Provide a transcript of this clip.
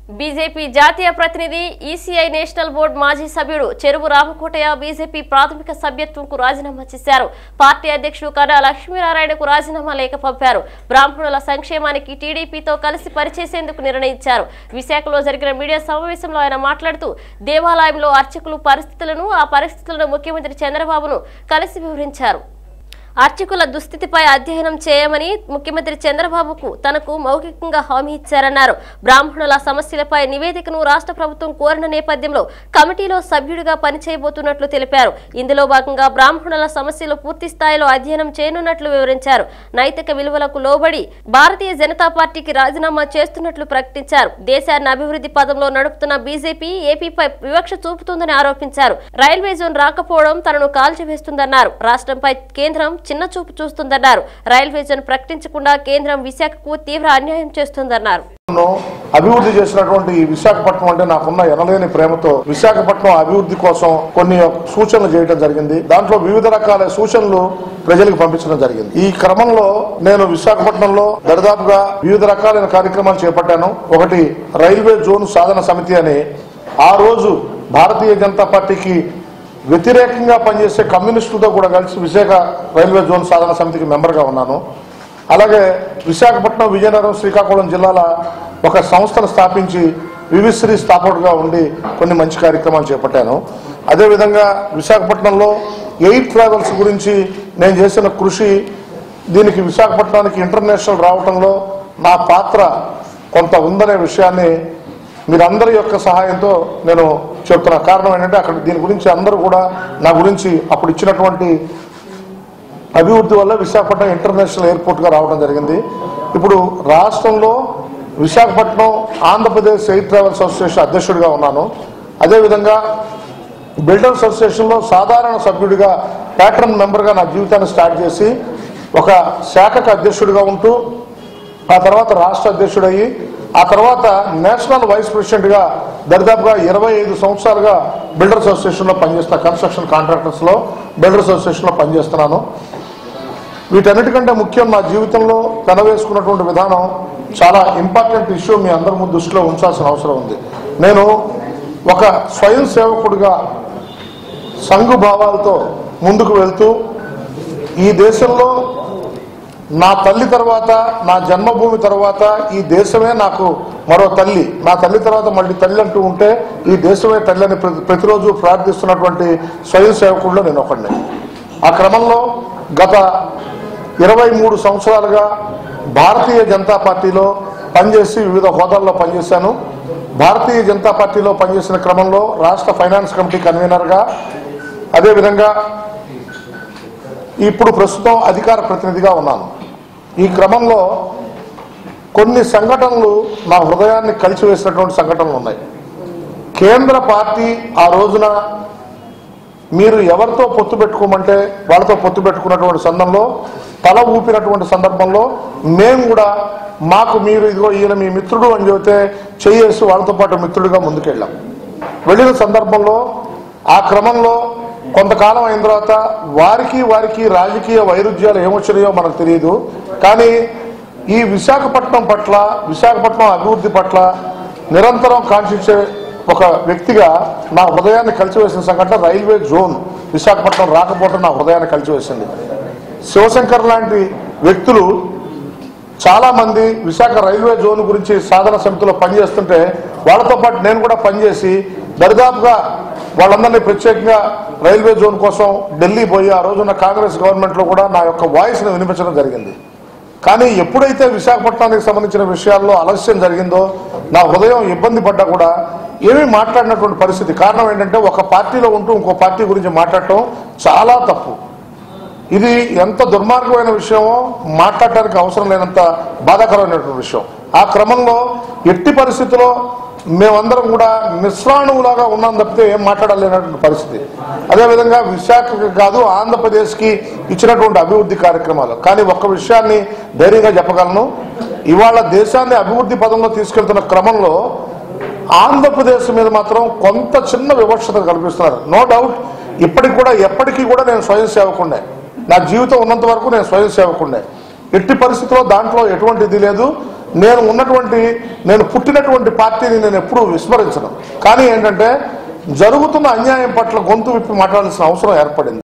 BJP జాతీయ ప్రతినిధి ECI national board మాజీ సభ్యుడు చెరువు రామకోటయ్య బీజేపీ ప్రాథమిక సభ్యత్వంకు రాజీనామా చేశారు పార్టీ అధ్యక్షుడు కన్నా లక్ష్మీనారాయణకు రాజీనామా లేఖ పంపారు బ్రాహ్మణుల సంక్షేమానికి టీడీపీతో కలిసి పనిచేసేందుకు నిర్ణయించారు విశాఖలో జరిగిన మీడియా సమావేశంలో ఆయన మాట్లాడుతూ దేవాలయంలో అర్చకులు పరిస్థితులను ఆ పరిస్థితులను ముఖ్యమంత్రి చంద్రబాబును కలిసి వివరించారు అర్చకుల దుస్థితిపై అధ్యయనం చేయమని ముఖ్యమంత్రి చంద్రబాబుకు తనకు మౌఖికంగా హామీ ఇచ్చారన్నారు బ్రాహ్మణుల సమస్యలపై నివేదికను రాష్ట్ర ప్రభుత్వం కోరిన నేపథ్యంలో కమిటీలో సభ్యుడిగా పనిచేయబోతున్నట్లు తెలిపారు ఇందులో భాగంగా బ్రాహ్మణుల సమస్యలు పూర్తి స్థాయిలో అధ్యయనం చేయనున్నట్లు వివరించారు నైతిక విలువలకు లోబడి భారతీయ జనతా పార్టీకి రాజీనామా చేస్తున్నట్లు ప్రకటించారు దేశాన్ని అభివృద్ధి పదంలో నడుపుతున్న బీజేపీ ఏపీపై వివక్ష చూపుతుందని ఆరోపించారు రైల్వే జోన్ రాకపోవడం తనను కాల్చివేస్తుందన్నారు రాష్ట్రంపై కేంద్రం చిన్న చూపు చూస్తుందన్నారు రైల్వే జోన్ ప్రకటించకుండా కేంద్రం విశాఖకు తీవ్ర అన్యాయం చేస్తుందన్నారు ను అభివృద్ధి చేసినటువంటి ఈ విశాఖపట్నం అంటే నాకున్న ఎనలేని ప్రేమతో విశాఖపట్నం అభివృద్ధి కోసం కొన్ని సూచనలు చేయడం జరిగింది దాంట్లో వివిధ రకాల సూచనలు ప్రజలకు పంపించడం జరిగింది ఈ క్రమంలో నేను విశాఖపట్నంలో దరిదాపుగా వివిధ రకాలైన కార్యక్రమాలు చేపట్టాను ఒకటి రైల్వే జోన్ సాధన సమితి అని ఆ రోజు భారతీయ జనతా పార్టీకి వ్యతిరేకంగా పనిచేసే కమ్యూనిస్టులతో కూడా కలిసి విశాఖ రైల్వే జోన్ సాధన సమితికి మెంబర్గా ఉన్నాను అలాగే విశాఖపట్నం విజయనగరం శ్రీకాకుళం జిల్లాల ఒక సంస్థను స్థాపించి వివిశ్రీ స్థాపకుడుగా ఉండి కొన్ని మంచి కార్యక్రమాలు చేపట్టాను అదేవిధంగా విశాఖపట్నంలో ఎయిర్ ట్రావెల్స్ గురించి నేను చేసిన కృషి దీనికి విశాఖపట్నానికి ఇంటర్నేషనల్ రావటంలో నా పాత్ర కొంత ఉందనే విషయాన్ని మీరందరి యొక్క సహాయంతో నేను చెప్తున్నా కారణం ఏంటంటే అక్కడ దీని గురించి అందరూ కూడా నా గురించి అప్పుడు ఇచ్చినటువంటి అభివృద్ధి వల్ల విశాఖపట్నం ఇంటర్నేషనల్ ఎయిర్పోర్ట్గా రావడం జరిగింది ఇప్పుడు రాష్ట్రంలో Visakhapatnam Andhra Pradesh air travels association అధ్యక్షుడిగా ఉన్నాను అదేవిధంగా బిల్డర్స్ అసోసియేషన్లో సాధారణ సభ్యుడిగా ప్యాటర్న్ మెంబర్గా నా జీవితాన్ని స్టార్ట్ చేసి ఒక శాఖకు అధ్యక్షుడిగా ఉంటూ ఆ తర్వాత రాష్ట్ర అధ్యక్షుడయ్యి ఆ తర్వాత నేషనల్ వైస్ ప్రెసిడెంట్గా దరిదాపుగా ఇరవై ఐదు సంవత్సరాలుగా బిల్డర్స్ అసోసియేషన్లో పనిచేస్తున్నా కన్స్ట్రక్షన్ కాంట్రాక్టర్స్లో బిల్డర్స్ అసోసియేషన్లో పనిచేస్తున్నాను వీటన్నిటికంటే ముఖ్యం నా జీవితంలో కనవేసుకున్నటువంటి విధానం చాలా ఇంపార్టెంట్ ఇష్యూ మీ అందరి ముందు దృష్టిలో ఉంచాల్సిన అవసరం ఉంది నేను ఒక స్వయం సేవకుడిగా సంఘు భావాలతో ముందుకు వెళ్తూ ఈ దేశంలో నా తల్లి తర్వాత నా జన్మభూమి తర్వాత ఈ దేశమే నాకు మరో తల్లి నా తల్లి తర్వాత మళ్ళీ తల్లి అంటూ ఉంటే ఈ దేశమే తల్లి అని ప్రతి- ప్రతిరోజు ప్రార్థిస్తున్నటువంటి స్వయం సేవకుల్లో నేను ఒకడిని ఆ క్రమంలో గత ఇరవై మూడు సంవత్సరాలుగా భారతీయ జనతా పార్టీలో పనిచేసి వివిధ హోదాల్లో పనిచేశాను భారతీయ జనతా పార్టీలో పనిచేసిన క్రమంలో రాష్ట్ర ఫైనాన్స్ కమిటీ కన్వీనర్గా అదేవిధంగా ఇప్పుడు ప్రస్తుతం అధికార ప్రతినిధిగా ఉన్నాను ఈ క్రమంలో కొన్ని సంఘటనలు నా హృదయాన్ని కలిసివేసినటువంటి సంఘటనలు ఉన్నాయి కేంద్ర పార్టీ ఆ రోజున మీరు ఎవరితో పొత్తు పెట్టుకోమంటే వాళ్ళతో పొత్తు పెట్టుకున్నటువంటి సందర్భంలో తల ఊపినటువంటి సందర్భంలో మేము కూడా మాకు మీరు ఇదిగో ఈయన మీ మిత్రుడు అని చెబితే చేయేసి వాళ్ళతో పాటు మిత్రుడిగా ముందుకెళ్ళాం వెళ్ళిన సందర్భంలో ఆ క్రమంలో కొంతకాలం అయిన తర్వాత వారికి వారికి రాజకీయ వైరుధ్యాలు ఏమొచ్చినాయో మనకు తెలియదు కానీ ఈ విశాఖపట్నం పట్ల విశాఖపట్నం అభివృద్ధి పట్ల నిరంతరం కాంక్షించే ఒక వ్యక్తిగా నా హృదయాన్ని కలిసివేసిన సంఘటన రైల్వే జోన్ విశాఖపట్నం రాకపోవడం నా హృదయాన్ని కలిసివేసింది శివశంకర్ లాంటి వ్యక్తులు చాలా మంది విశాఖ రైల్వే జోన్ గురించి సాధన సమితిలో పనిచేస్తుంటే వాళ్ళతో పాటు నేను కూడా పనిచేసి దరిదాపుగా వాళ్ళందరినీ ప్రత్యేకంగా రైల్వే జోన్ కోసం ఢిల్లీ పోయి ఆ రోజున్న కాంగ్రెస్ గవర్నమెంట్లో కూడా నా యొక్క వాయిస్ని వినిపించడం జరిగింది కానీ ఎప్పుడైతే విశాఖపట్నానికి సంబంధించిన విషయాల్లో ఆలస్యం జరిగిందో నా హృదయం ఇబ్బంది పడ్డా కూడా ఏమీ మాట్లాడినటువంటి పరిస్థితి కారణం ఏంటంటే ఒక పార్టీలో ఉంటూ ఇంకో పార్టీ గురించి మాట్లాడటం చాలా తప్పు ఇది ఎంత దుర్మార్గమైన విషయమో మాట్లాడటానికి అవసరం లేనంత బాధాకరమైనటువంటి విషయం ఆ క్రమంలో ఎట్టి పరిస్థితిలో మేమందరం కూడా నిస్రాణువులాగా ఉన్నాం తప్పితే ఏం మాట్లాడలేనటువంటి పరిస్థితి అదేవిధంగా విశాఖకి కాదు ఆంధ్రప్రదేశ్కి ఇచ్చినటువంటి అభివృద్ధి కార్యక్రమాలు కానీ ఒక్క విషయాన్ని ధైర్యంగా చెప్పగలను ఇవాళ దేశాన్ని అభివృద్ధి పదంలో తీసుకెళ్తున్న క్రమంలో ఆంధ్రప్రదేశ్ మీద మాత్రం కొంత చిన్న వివక్షత కల్పిస్తున్నారు నో డౌట్ ఇప్పటికి కూడా ఎప్పటికీ కూడా నేను స్వయం సేవకుండే నా జీవితం ఉన్నంత వరకు నేను స్వయం సేవకుండే ఎట్టి పరిస్థితుల్లో దాంట్లో ఎటువంటి ఇది లేదు నేను ఉన్నటువంటి నేను పుట్టినటువంటి పార్టీని నేను ఎప్పుడూ విస్మరించను కానీ ఏంటంటే జరుగుతున్న అన్యాయం పట్ల గొంతు విప్పి మాట్లాడాల్సిన అవసరం ఏర్పడింది